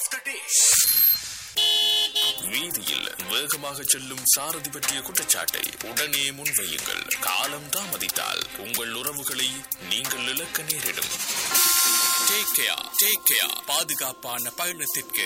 of the day. வீதியில் வேகமாக செல்லும் சாரதி பற்றிய குற்றச்சாட்டை உடனே முன்வையுங்கள் காலம் தாமதித்தால் உங்கள் உறவுகளை நீங்கள் இழக்க நேரிடும் Take care, take care. பாதுகாப்பான பயணத்திற்கு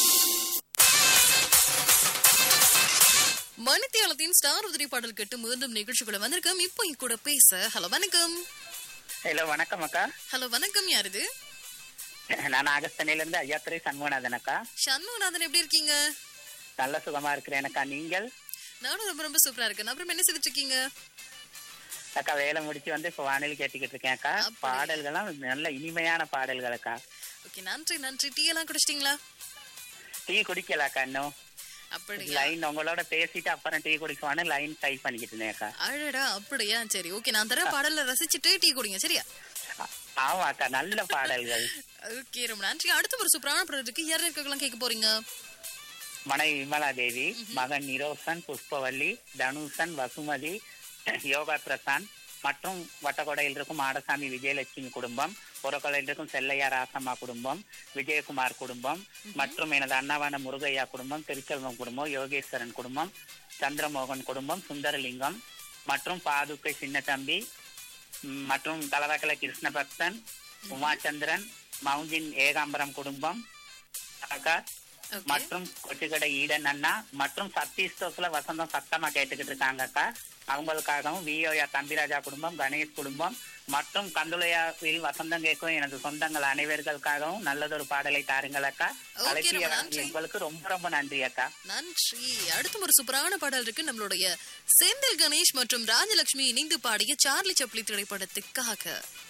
மணித்தியாலத்தின் ஸ்டார் உதிரி பாடல் கேட்டு மீண்டும் நிகழ்ச்சிக்குள்ள வந்திருக்கோம் இப்போ என் கூட பேச ஹலோ வணக்கம் ஹலோ வணக்கம் அக்கா ஹலோ வணக்கம் யார் இது நான் அகஸ்தனையில இருந்து ஐயாத்துறை சண்முகநாதன் அக்கா சண்முகநாதன் எப்படி இருக்கீங்க நல்ல சுகமா இருக்கிறேன் அக்கா நீங்கள் நானும் ரொம்ப ரொம்ப சூப்பரா இருக்கேன் அப்புறம் என்ன செய்துட்டு இருக்கீங்க அக்கா வேலை முடிச்சு வந்து இப்ப வானிலை கேட்டுக்கிட்டு இருக்கேன் அக்கா அப்படியா? பாடல்கள்லாம் நல்ல இனிமையான பாடல்கள் அக்கா ஓகே நன்றி நன்றி டீ எல்லாம் குடிச்சிட்டீங்களா டீ குடிக்கல அக்கா இன்னும் அப்படியா லைன் உங்களோட பேசிட்டு அப்புறம் டீ குடிக்குவான்னு லைன் டைப் பண்ணிக்கிட்டு இருந்தேன் அக்கா அழடா அப்படியா சரி ஓகே நான் தர பாடல்ல ரசிச்சுட்டு டீ குடிங்க சரியா ஆ- ஆமா அக்கா நல்ல பாடல்கள் ஓகே ரொம்ப நன்றி அடுத்த ஒரு சூப்பரான பாடல் இருக்கு யார் இருக்கலாம் கேட்க போறீங்க மனைவி விமலா தேவி மகன் நிரோசன் புஷ்பவல்லி தனுஷன் வசுமதி யோகா பிரசாந்த் மற்றும் வட்டக்கொடையில் இருக்கும் ஆடசாமி விஜயலட்சுமி குடும்பம் புறக்கொடையில் இருக்கும் செல்லையா ராசம்மா குடும்பம் விஜயகுமார் குடும்பம் மற்றும் எனது அண்ணாவான முருகையா குடும்பம் திருச்செல்வம் குடும்பம் யோகேஸ்வரன் குடும்பம் சந்திரமோகன் குடும்பம் சுந்தரலிங்கம் மற்றும் பாதுக்கை சின்னத்தம்பி ம், மற்றும் தலவாக்கல கிருஷ்ணபக்தன் உமாச்சந்திரன் மவுஞ்சின் ஏகாம்பரம் குடும்பம் அக்கா ஓகே மற்றும் கொச்சிக்கடை ஈடன் அண்ணா மற்றும் சத்தீஸ்தோஸ்ல வசந்தம் சத்தமா கேட்டுக்கிட்டு இருக்காங்க அக்கா அவங்களுக்காகவும் விஓயா தம்பிராஜா குடும்பம் கணேஷ் குடும்பம் மற்றும் கந்துளையாவில் வசந்தம் கேட்கும் எனது சொந்தங்கள் அனைவர்களுக்காகவும் நல்லதொரு பாடலை தாருங்கள் அக்கா Okay, அழைப்பிய ரொம்ப நன்றி. உங்களுக்கு ரொம்ப ரொம்ப நன்றி அக்கா நன்றி அடுத்த ஒரு சூப்பரான பாடல் இருக்கு நம்மளுடைய செந்தில் கணேஷ் மற்றும் ராஜலட்சுமி இணைந்து பாடிய சார்லி சப்ளி திரைப்படத்துக்காக